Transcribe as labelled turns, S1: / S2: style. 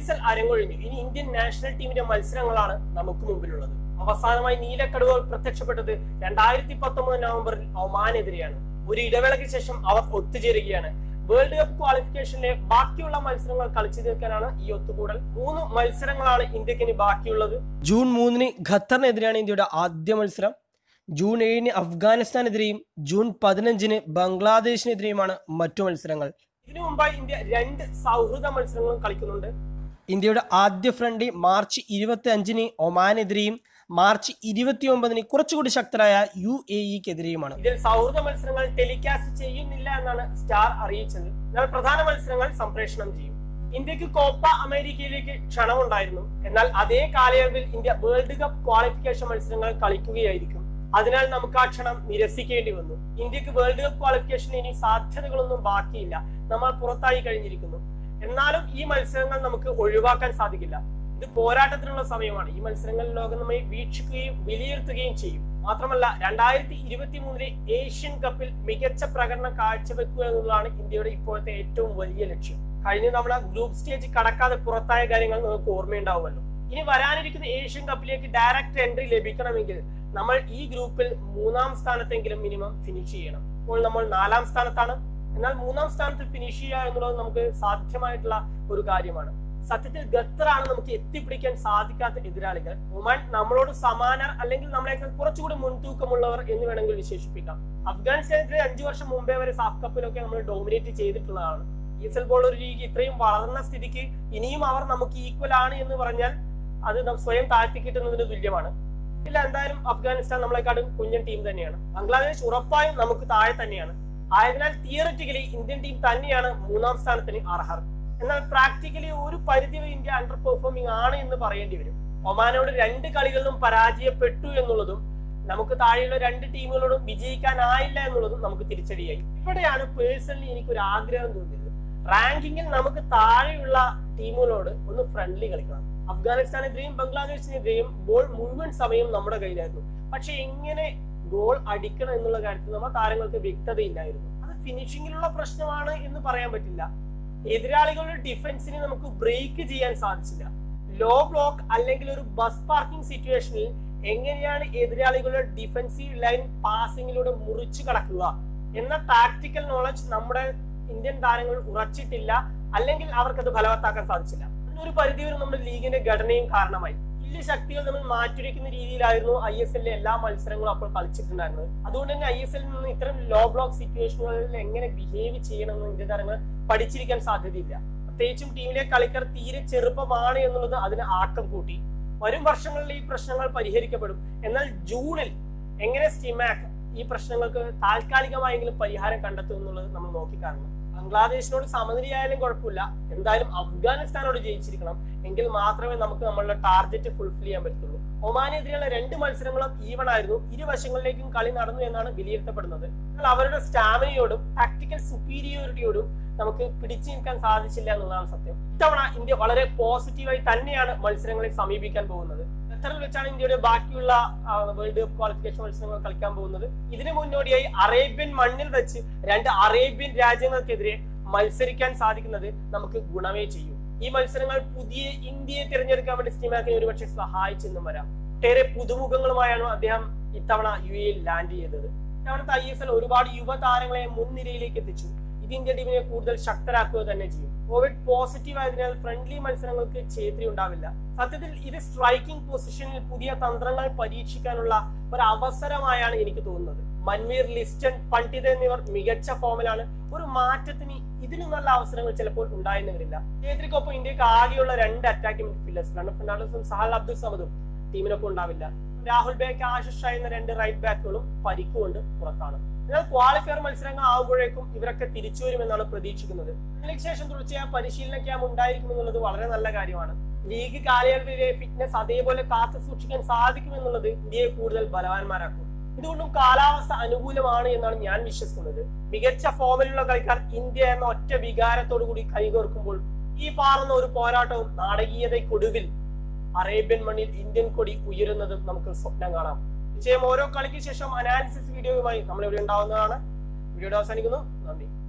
S1: S L അരങ്ങൊഴിഞ്ഞു ഇനി Indian national ടീമിന്റെ മത്സരങ്ങളാണ് നമുക്ക് മുമ്പിലുള്ളത് അവസാനമായി നീലക്കടുവകൾ പ്രത്യക്ഷപ്പെട്ടത് രണ്ടായിരത്തി പത്തൊമ്പത് നവംബറിൽ ഒമാനെതിരെയാണ് ഒരു ഇടവേളയ്ക്ക് ശേഷം അവർ ഒത്തുചേരുകയാണ് വേൾഡ് കപ്പ് ക്വാളിഫിക്കേഷനിലെ ബാക്കിയുള്ള മത്സരങ്ങൾ കളിച്ചു തീർക്കാനാണ് ഈ ഒത്തുകൂടൽ മൂന്ന് മത്സരങ്ങളാണ് ഇന്ത്യക്ക് ഇനി ബാക്കിയുള്ളത് ജൂൺ മൂന്നിന് ഖത്തറിനെതിരെയാണ് ഇന്ത്യയുടെ ആദ്യ മത്സരം ജൂൺ ഏഴിന് അഫ്ഗാനിസ്ഥാനെതിരെയും ജൂൺ പതിനഞ്ചിന് ബംഗ്ലാദേശിനെതിരെയുമാണ് മറ്റു മത്സരങ്ങൾ ഇതിനു മുമ്പായി ഇന്ത്യ രണ്ട് സൗഹൃദ മത്സരങ്ങളും കളിക്കുന്നുണ്ട് ഇന്ത്യയുടെ ആദ്യ ഫ്രണ്ട് മാർച്ച് ഇരുപത്തി അഞ്ചിന് ഒമാനെതിരെയും മാർച്ച് ഇരുപത്തി ഒമ്പതിന് കുറച്ചുകൂടി ശക്തരായ യു എ ഇക്കെതിരെയുമാണ് ഇതിൽ സൗഹൃദ മത്സരങ്ങൾ ടെലികാസ്റ്റ് ചെയ്യുന്നില്ല എന്നാണ് സ്റ്റാർ അറിയിച്ചത് എന്നാൽ പ്രധാന മത്സരങ്ങൾ സംപ്രേഷണം ചെയ്യും ഇന്ത്യക്ക് കോപ്പ അമേരിക്കയിലേക്ക് ക്ഷണമുണ്ടായിരുന്നു എന്നാൽ അതേ കാലയളവിൽ ഇന്ത്യ വേൾഡ് കപ്പ് ക്വാളിഫിക്കേഷൻ മത്സരങ്ങൾ കളിക്കുകയായിരിക്കും അതിനാൽ നമുക്ക് ആ ക്ഷണം നിരസിക്കേണ്ടി വന്നു ഇന്ത്യക്ക് വേൾഡ് കപ്പ് ക്വാളിഫിക്കേഷന് ഇനി സാധ്യതകളൊന്നും ബാക്കിയില്ല നമ്മൾ പുറത്തായി കഴിഞ്ഞിരിക്കുന്നു എന്നാലും ഈ മത്സരങ്ങൾ നമുക്ക് ഒഴിവാക്കാൻ സാധിക്കില്ല ഇത് പോരാട്ടത്തിനുള്ള സമയമാണ് ഈ മത്സരങ്ങളിൽ ലോകം നമ്മെ വീക്ഷിക്കുകയും വിലയിരുത്തുകയും ചെയ്യും മാത്രമല്ല രണ്ടായിരത്തി ഇരുപത്തി മൂന്നിലെ ഏഷ്യൻ കപ്പിൽ മികച്ച പ്രകടനം കാഴ്ചവെക്കുക എന്നുള്ളതാണ് ഇന്ത്യയുടെ ഇപ്പോഴത്തെ ഏറ്റവും വലിയ ലക്ഷ്യം കഴിഞ്ഞ തവണ ഗ്രൂപ്പ് സ്റ്റേജ് കടക്കാതെ പുറത്തായ കാര്യങ്ങൾ നിങ്ങൾക്ക് ഓർമ്മയുണ്ടാവുമല്ലോ ഇനി വരാനിരിക്കുന്ന ഏഷ്യൻ കപ്പിലേക്ക് ഡയറക്റ്റ് എൻട്രി ലഭിക്കണമെങ്കിൽ നമ്മൾ ഈ ഗ്രൂപ്പിൽ മൂന്നാം സ്ഥാനത്തെങ്കിലും മിനിമം ഫിനിഷ് ചെയ്യണം ഇപ്പോൾ നമ്മൾ നാലാം സ്ഥാനത്താണ് എന്നാൽ മൂന്നാം സ്ഥാനത്ത് ഫിനിഷ് ചെയ്യുക എന്നുള്ളത് നമുക്ക് സാധ്യമായിട്ടുള്ള ഒരു കാര്യമാണ് സത്യത്തിൽ ഖത്തറാണ് നമുക്ക് എത്തിപ്പിടിക്കാൻ സാധിക്കാത്ത എതിരാളികൾ ഒമാൻ നമ്മളോട് സമാനർ അല്ലെങ്കിൽ നമ്മളെക്കാൾ കുറച്ചുകൂടി മുൻതൂക്കമുള്ളവർ എന്ന് വേണമെങ്കിൽ വിശേഷിപ്പിക്കാം അഫ്ഗാനിസ്ഥാനെതിരെ അഞ്ചു വർഷം മുമ്പേ വരെ സാഫ് കപ്പിലൊക്കെ നമ്മൾ ഡോമിനേറ്റ് ചെയ്തിട്ടുള്ളതാണ് ഇ എസ് എൽ ബോൾ ഒരു ലീഗ് ഇത്രയും വളർന്ന സ്ഥിതിക്ക് ഇനിയും അവർ നമുക്ക് ഈക്വൽ ആണ് എന്ന് പറഞ്ഞാൽ അത് നം സ്വയം താഴ്ത്തി കിട്ടുന്നതിന് തുല്യമാണ് ഇല്ല എന്തായാലും അഫ്ഗാനിസ്ഥാൻ നമ്മളെക്കാളും കുഞ്ഞൻ ടീം തന്നെയാണ് ബംഗ്ലാദേശ് ഉറപ്പായും നമുക്ക് താഴെ തന്നെയാണ് ആയതിനാൽ തിയററ്റിക്കലി ഇന്ത്യൻ ടീം തന്നെയാണ് മൂന്നാം സ്ഥാനത്തിന് അർഹർ എന്നാൽ പ്രാക്ടിക്കലി ഒരു പരിധിവരെ ഇന്ത്യ അണ്ടർ പെർഫോമിംഗ് ആണ് എന്ന് പറയേണ്ടി വരും ഒമാനോട് രണ്ട് കളികളിലും പരാജയപ്പെട്ടു എന്നുള്ളതും നമുക്ക് താഴെയുള്ള രണ്ട് ടീമുകളോടും വിജയിക്കാനായില്ല എന്നുള്ളതും നമുക്ക് തിരിച്ചടിയായി ഇവിടെയാണ് പേഴ്സണലി എനിക്കൊരു ആഗ്രഹം തോന്നിയത് റാങ്കിങ്ങിൽ നമുക്ക് താഴെയുള്ള ടീമുകളോട് ഒന്ന് ഫ്രണ്ട്ലി കളിക്കണം അഫ്ഗാനിസ്ഥാനെതിരെയും ബംഗ്ലാദേശിനെതിരെയും ബോൾ മുഴുവൻ സമയം നമ്മുടെ കയ്യിലായിരുന്നു പക്ഷെ എങ്ങനെ ഗോൾ അടിക്കണം എന്നുള്ള കാര്യത്തിൽ നമ്മുടെ താരങ്ങൾക്ക് വ്യക്തതയില്ലായിരുന്നു അത് ഫിനിഷിങ്ങിലുള്ള പ്രശ്നമാണ് എന്ന് പറയാൻ പറ്റില്ല എതിരാളികളുടെ ഡിഫൻസിനെ നമുക്ക് ബ്രേക്ക് ചെയ്യാൻ സാധിച്ചില്ല ലോ ബ്ലോക്ക് അല്ലെങ്കിൽ ഒരു ബസ് പാർക്കിംഗ് സിറ്റുവേഷനിൽ എങ്ങനെയാണ് എതിരാളികളുടെ ഡിഫൻസീവ് ലൈൻ പാസിങ്ങിലൂടെ മുറിച്ചു കടക്കുക എന്ന ടാക്ടിക്കൽ നോളജ് നമ്മുടെ ഇന്ത്യൻ താരങ്ങൾ ഉറച്ചിട്ടില്ല അല്ലെങ്കിൽ അവർക്കത് ഫലവത്താക്കാൻ സാധിച്ചില്ല ഒരു പരിധിവരെ നമ്മുടെ ലീഗിന്റെ ഘടനയും കാരണമായി വലിയ ശക്തികൾ നമ്മൾ മാറ്റിവെക്കുന്ന രീതിയിലായിരുന്നു ഐ എസ് എല്ലിലെ എല്ലാ മത്സരങ്ങളും അപ്പോൾ കളിച്ചിട്ടുണ്ടായിരുന്നത് അതുകൊണ്ട് തന്നെ ഐ എസ് എല്ലിൽ നിന്ന് ഇത്തരം ലോ ബ്ലോക്ക് സിറ്റുവേഷനുകളിൽ എങ്ങനെ ബിഹേവ് ചെയ്യണമെന്ന് ഇന്ത്യൻ താരങ്ങൾ പഠിച്ചിരിക്കാൻ സാധ്യതയില്ല പ്രത്യേകിച്ചും ടീമിലെ കളിക്കാർ തീരെ ചെറുപ്പമാണ് എന്നുള്ളത് അതിന് ആക്കം കൂട്ടി വരും വർഷങ്ങളിൽ ഈ പ്രശ്നങ്ങൾ പരിഹരിക്കപ്പെടും എന്നാൽ ജൂണിൽ എങ്ങനെ സ്റ്റിമാക് ഈ പ്രശ്നങ്ങൾക്ക് താൽക്കാലികമായെങ്കിലും പരിഹാരം കണ്ടെത്തും എന്നുള്ളത് നമ്മൾ നോക്കിക്കാണണം ബംഗ്ലാദേശിനോട് സമനിലയായാലും കുഴപ്പമില്ല എന്തായാലും അഫ്ഗാനിസ്ഥാനോട് ജയിച്ചിരിക്കണം എങ്കിൽ മാത്രമേ നമുക്ക് നമ്മളുടെ ടാർഗറ്റ് ഫുൾഫിൽ ചെയ്യാൻ പറ്റുള്ളൂ ഒമാനെതിരെയുള്ള രണ്ട് മത്സരങ്ങളും ഈവൺ ആയിരുന്നു ഇരുവശങ്ങളിലേക്കും കളി നടന്നു എന്നാണ് വിലയിരുത്തപ്പെടുന്നത് എന്നാൽ അവരുടെ സ്റ്റാമിനയോടും ടാക്ടിക്കൽ സുപ്പീരിയോറിറ്റിയോടും നമുക്ക് പിടിച്ചു നിൽക്കാൻ സാധിച്ചില്ല എന്നുള്ളതാണ് സത്യം ഇത്തവണ ഇന്ത്യ വളരെ പോസിറ്റീവായി തന്നെയാണ് മത്സരങ്ങളെ സമീപിക്കാൻ പോകുന്നത് ഖത്തറിൽ വെച്ചാണ് ഇന്ത്യയുടെ ബാക്കിയുള്ള വേൾഡ് കപ്പ് ക്വാളിഫിക്കേഷൻ മത്സരങ്ങൾ കളിക്കാൻ പോകുന്നത് ഇതിനു മുന്നോടിയായി അറേബ്യൻ മണ്ണിൽ വെച്ച് രണ്ട് അറേബ്യൻ രാജ്യങ്ങൾക്കെതിരെ മത്സരിക്കാൻ സാധിക്കുന്നത് നമുക്ക് ഗുണമേ ചെയ്യും ഈ മത്സരങ്ങൾ പുതിയ ഇന്ത്യയെ തിരഞ്ഞെടുക്കാൻ വേണ്ടി സ്റ്റീമാക്കിനെ ഒരുപക്ഷെ സഹായിച്ചെന്നും വരാം ഒട്ടേറെ പുതുമുഖങ്ങളുമായാണ് അദ്ദേഹം ഇത്തവണ യു എയിൽ ലാൻഡ് ചെയ്തത് ഇത്തവണത്തെ ഐ എസ് എൽ ഒരുപാട് യുവതാരങ്ങളെ മുൻനിരയിലേക്ക് എത്തിച്ചു ഇത് ഇന്ത്യൻ ടീമിനെ കൂടുതൽ ശക്തരാക്കുക തന്നെ ചെയ്യും കോവിഡ് പോസിറ്റീവ് ആയതിനാൽ ഫ്രണ്ട്ലി മത്സരങ്ങൾക്ക് ഛേത്രി ഉണ്ടാവില്ല സത്യത്തിൽ ഇത് സ്ട്രൈക്കിംഗ് പൊസിഷനിൽ പുതിയ തന്ത്രങ്ങൾ പരീക്ഷിക്കാനുള്ള ഒരു അവസരമായാണ് എനിക്ക് തോന്നുന്നത് മൻവീർ ലിസ്റ്റൺ പണ്ഡിത് എന്നിവർ മികച്ച ഫോമിലാണ് ഒരു മാറ്റത്തിന് ഇതിലും നല്ല അവസരങ്ങൾ ചിലപ്പോൾ ഉണ്ടായെന്ന് വരില്ല ഛേത്രിക്കൊപ്പം ഇന്ത്യക്ക് ആകെയുള്ള രണ്ട് അറ്റാക്കിംഗ് മിഡ്ഫീൽഡേഴ്സ് റണ്ണർ ഫെർണാണ്ടസും സഹൽ അബ്ദുൽ സമദും ടീമിനൊപ്പം ഉണ്ടാവില്ല രാഹുൽ ബേക്ക് ആശിഷ് ഷാ എന്ന രണ്ട് റൈറ്റ് ബാക്കുകളും പരിക്കുകൊണ്ട് പുറത്താണ് എന്നാൽ ക്വാളിഫയർ മത്സരങ്ങൾ ആകുമ്പോഴേക്കും ഇവരൊക്കെ തിരിച്ചു വരുമെന്നാണ് പ്രതീക്ഷിക്കുന്നത് ഇതിന് ശേഷം തുടർച്ചയായ പരിശീലന ക്യാമ്പ് ഉണ്ടായിരിക്കുമെന്നുള്ളത് വളരെ നല്ല കാര്യമാണ് ലീഗ് കാലയളവിലെ ഫിറ്റ്നസ് അതേപോലെ കാത്തു സൂക്ഷിക്കാൻ സാധിക്കുമെന്നുള്ളത് ഇന്ത്യയെ കൂടുതൽ ബലവാന്മാരാക്കും ഇതുകൊണ്ടും കാലാവസ്ഥ അനുകൂലമാണ് എന്നാണ് ഞാൻ വിശ്വസിക്കുന്നത് മികച്ച ഫോമിലുള്ള കളിക്കാർ ഇന്ത്യ എന്ന ഒറ്റ വികാരത്തോടു കൂടി കൈകോർക്കുമ്പോൾ ഈ പാറുന്ന ഒരു പോരാട്ടവും നാടകീയതയ്ക്കൊടുവിൽ അറേബ്യൻ മണ്ണിൽ ഇന്ത്യൻ കൊടി ഉയരുന്നതും നമുക്ക് സ്വപ്നം കാണാം നിശ്ചയം ഓരോ കളിക്ക് ശേഷം അനാലിസിസ് വീഡിയോയുമായി നമ്മൾ ഇവിടെ ഉണ്ടാവുന്നതാണ് വീഡിയോ അവസാനിക്കുന്നു നന്ദി